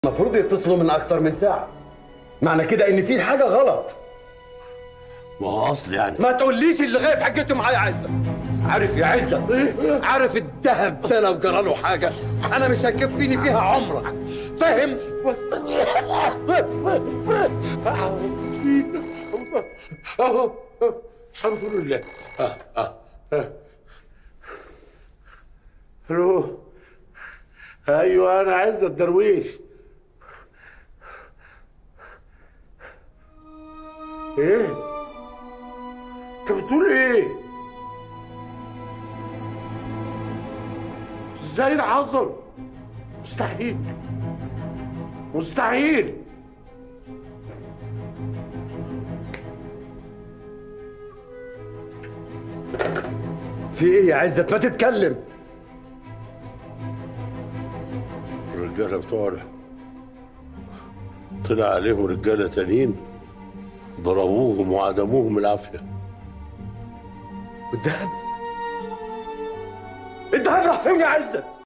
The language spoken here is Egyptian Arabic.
المفروض يتصلوا من اكتر من ساعه معنى كده ان في حاجه غلط ما هو اصل يعني ما تقوليش اللي غايب حاجته معايا عزت عارف يا عزت عارف الذهب ده لو جرى له حاجه انا مش هتكفيني فيها عمرك فاهم اهو الحمد لله اه اه اه الو ايوه انا عز الدرويش ايه انت بتقول ايه ازاي ده حصل مستحيل مستحيل في ايه يا عزت ما تتكلم الرجاله بتوعنا طلع عليهم رجاله تانيين ضربوهم وعدموهم العافيه والذهب الذهب راح فين يا عزت